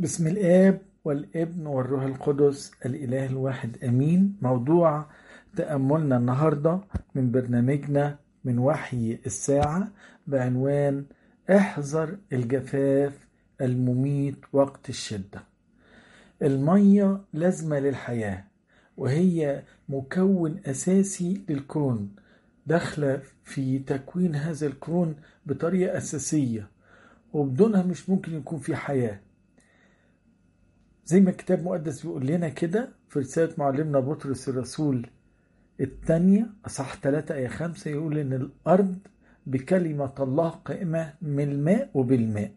بسم الآب والابن والروح القدس الإله الواحد أمين موضوع تأملنا النهاردة من برنامجنا من وحي الساعة بعنوان احذر الجفاف المميت وقت الشدة المية لازمة للحياة وهي مكون أساسي للكون داخلة في تكوين هذا الكون بطريقة أساسية وبدونها مش ممكن يكون في حياة زي ما الكتاب المقدس بيقول لنا كده في رسالة معلمنا بطرس الرسول الثانية أصح 3 آية 5 يقول إن الأرض بكلمة الله قائمة من الماء وبالماء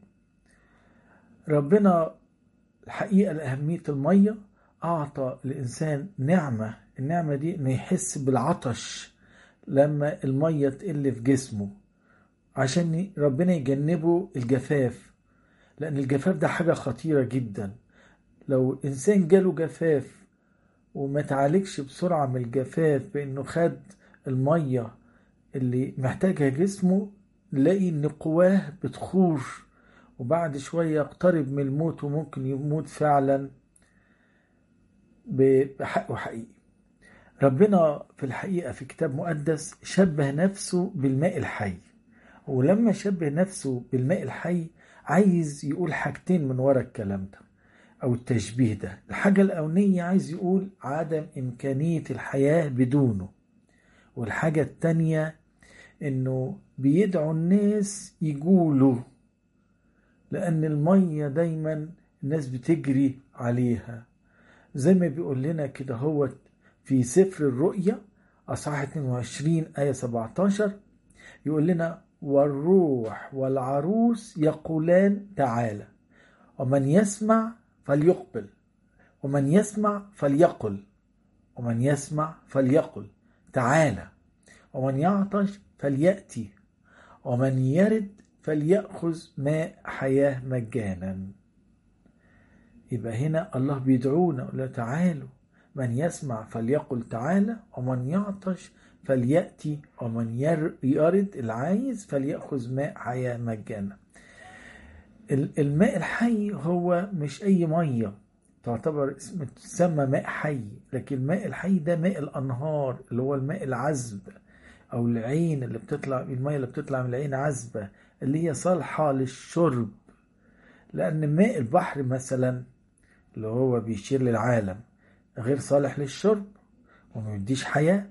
ربنا الحقيقة لأهمية المية أعطى الإنسان نعمة النعمة دي إنه يحس بالعطش لما المية تقل في جسمه عشان ربنا يجنبه الجفاف لأن الجفاف ده حاجة خطيرة جدا لو إنسان جاله جفاف وما تعالجش بسرعة من الجفاف بأنه خد المية اللي محتاجها جسمه نلاقي إن قواه بتخور وبعد شوية يقترب من الموت وممكن يموت فعلا بحقه حقيقي ربنا في الحقيقة في كتاب مقدس شبه نفسه بالماء الحي ولما شبه نفسه بالماء الحي عايز يقول حاجتين من ورا الكلام ده أو التشبيه ده الحاجة الأولانية عايز يقول عدم إمكانية الحياة بدونه والحاجة التانية إنه بيدعو الناس يقولوا لأن المية دايما الناس بتجري عليها زي ما بيقول لنا كده هو في سفر الرؤيا أصحاح 22 آية 17 يقول لنا والروح والعروس يقولان تعالى ومن يسمع فليقبل ومن يسمع فليقل ومن يسمع فليقل تعالى ومن يعطش فليأتي ومن يرد فليأخذ ماء حياة مجانا يبقى هنا الله بيدعونا يقول تعالوا من يسمع فليقل تعالى ومن يعطش فليأتي ومن يرد العايز فليأخذ ماء حياة مجانا الماء الحي هو مش أي مية تعتبر اسم تسمى ماء حي لكن الماء الحي ده ماء الأنهار اللي هو الماء العذب أو العين اللي بتطلع المية اللي بتطلع من العين عذبة اللي هي صالحة للشرب لأن ماء البحر مثلا اللي هو بيشير للعالم غير صالح للشرب وما يديش حياة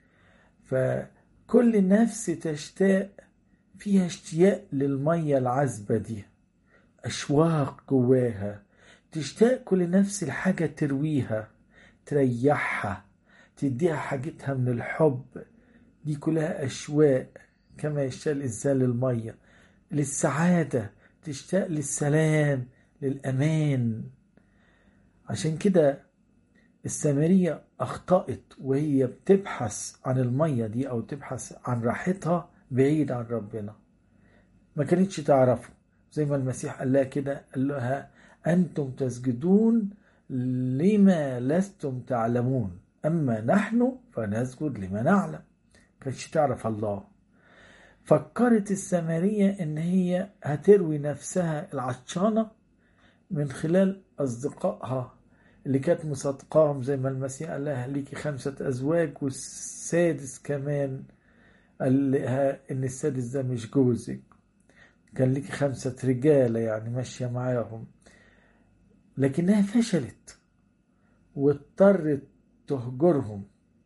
فكل نفس تشتاق فيها اشتياق للمية العذبة دي أشواق جواها تشتاق كل نفس الحاجة ترويها تريحها تديها حاجتها من الحب دي كلها أشواق كما يشتاق الإنسان للمية للسعادة تشتاق للسلام للأمان عشان كده السامرية أخطأت وهي بتبحث عن المية دي أو تبحث عن راحتها بعيد عن ربنا ما كانتش تعرفه زي ما المسيح قال لها كده قال لها أنتم تسجدون لما لستم تعلمون أما نحن فنسجد لما نعلم كانتش تعرف الله فكرت السامرية إن هي هتروي نفسها العطشانة من خلال أصدقائها اللي كانت مصدقاهم زي ما المسيح قال لها ليكي خمسة أزواج والسادس كمان قال لها إن السادس ده مش جوزك كان ليكي خمسة رجالة يعني ماشية معاهم لكنها فشلت واضطرت تهجرهم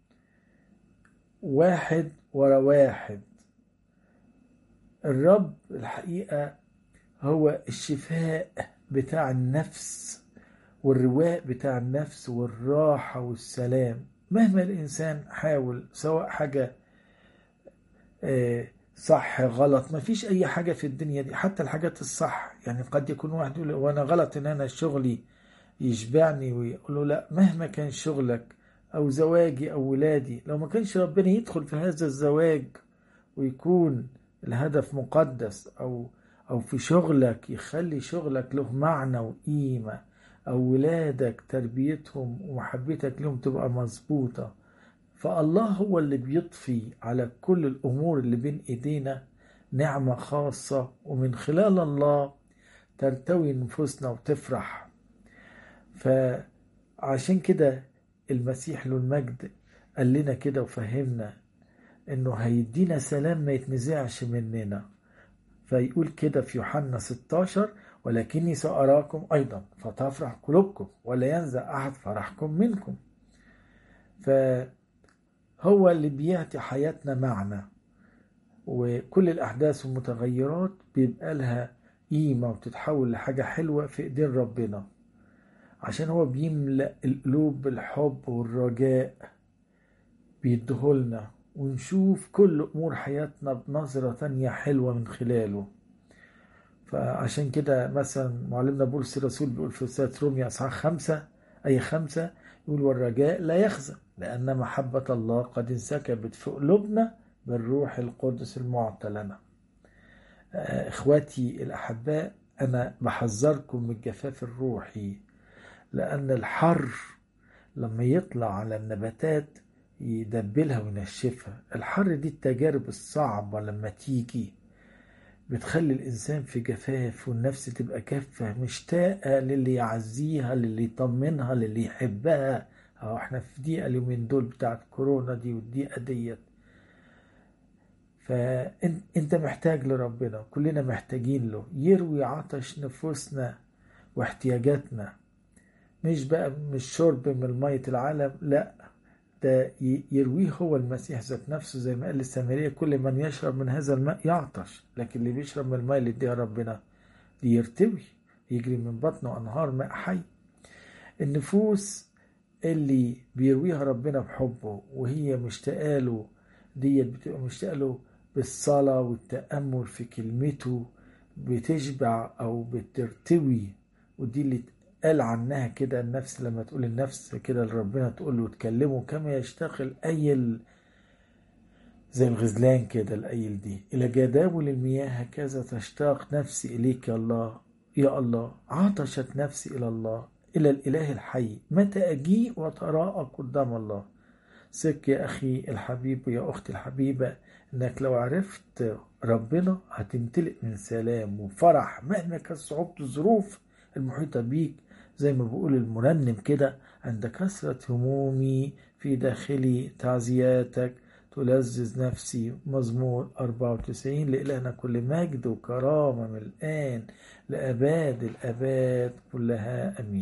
واحد ورا واحد الرب الحقيقة هو الشفاء بتاع النفس والرواء بتاع النفس والراحة والسلام مهما الإنسان حاول سواء حاجة صح غلط ما فيش أي حاجة في الدنيا دي حتى الحاجات الصح يعني قد يكون واحد يقول وأنا غلط إن أنا شغلي يشبعني ويقول له لا مهما كان شغلك أو زواجي أو ولادي لو ما كانش ربنا يدخل في هذا الزواج ويكون الهدف مقدس أو أو في شغلك يخلي شغلك له معنى وقيمة أو ولادك تربيتهم ومحبتك لهم تبقى مظبوطة فالله هو اللي بيضفي على كل الأمور اللي بين إيدينا نعمة خاصة ومن خلال الله ترتوي نفوسنا وتفرح فعشان كده المسيح له المجد قال لنا كده وفهمنا انه هيدينا سلام ما يتنزعش مننا فيقول كده في يوحنا 16 ولكني سأراكم أيضا فتفرح قلوبكم ولا ينزع أحد فرحكم منكم فهو اللي بيعطي حياتنا معنى وكل الأحداث والمتغيرات بيبقى لها قيمة وتتحول لحاجة حلوة في إيدين ربنا عشان هو بيملأ القلوب بالحب والرجاء بيديهولنا ونشوف كل أمور حياتنا بنظرة تانية حلوة من خلاله فعشان كده مثلا معلمنا بولس الرسول بيقول في رسالة روميا أصحاح خمسة أي خمسة يقول والرجاء لا يخزى لأن محبة الله قد انسكبت في قلوبنا بالروح القدس المعطى لنا إخواتي الأحباء أنا بحذركم من الجفاف الروحي لأن الحر لما يطلع على النباتات يدبلها وينشفها الحر دي التجارب الصعبة لما تيجي بتخلي الإنسان في جفاف والنفس تبقى كافة مشتاقة للي يعزيها للي يطمنها للي يحبها أو احنا في دقيقة اليومين دول بتاعت كورونا دي والدقيقة ديت فانت محتاج لربنا كلنا محتاجين له يروي عطش نفوسنا واحتياجاتنا مش بقى مش شرب من مية العالم لا ده يرويه هو المسيح ذات نفسه زي ما قال السامرية كل من يشرب من هذا الماء يعطش لكن اللي بيشرب من الماء اللي اديها ربنا دي يرتوي يجري من بطنه أنهار ماء حي النفوس اللي بيرويها ربنا بحبه وهي مشتاقة له ديت بتبقى مشتاقة له بالصلاة والتأمل في كلمته بتشبع أو بترتوي ودي اللي قال عنها كده النفس لما تقول النفس كده لربنا تقول له تكلمه كما يشتاق الأيل زي الغزلان كده الأيل دي إلى جداول المياه هكذا تشتاق نفسي إليك يا الله يا الله عطشت نفسي إلى الله إلى الإله الحي متى أجيء وتراءى قدام الله ثق يا أخي الحبيب ويا أختي الحبيبة إنك لو عرفت ربنا هتمتلئ من سلام وفرح مهما كانت صعوبة الظروف المحيطة بيك زي ما بيقول المرنم كده عند كثرة همومي في داخلي تعزياتك تلذذ نفسي مزمور 94 لإلهنا كل مجد وكرامة من الآن لأباد الأباد كلها أمين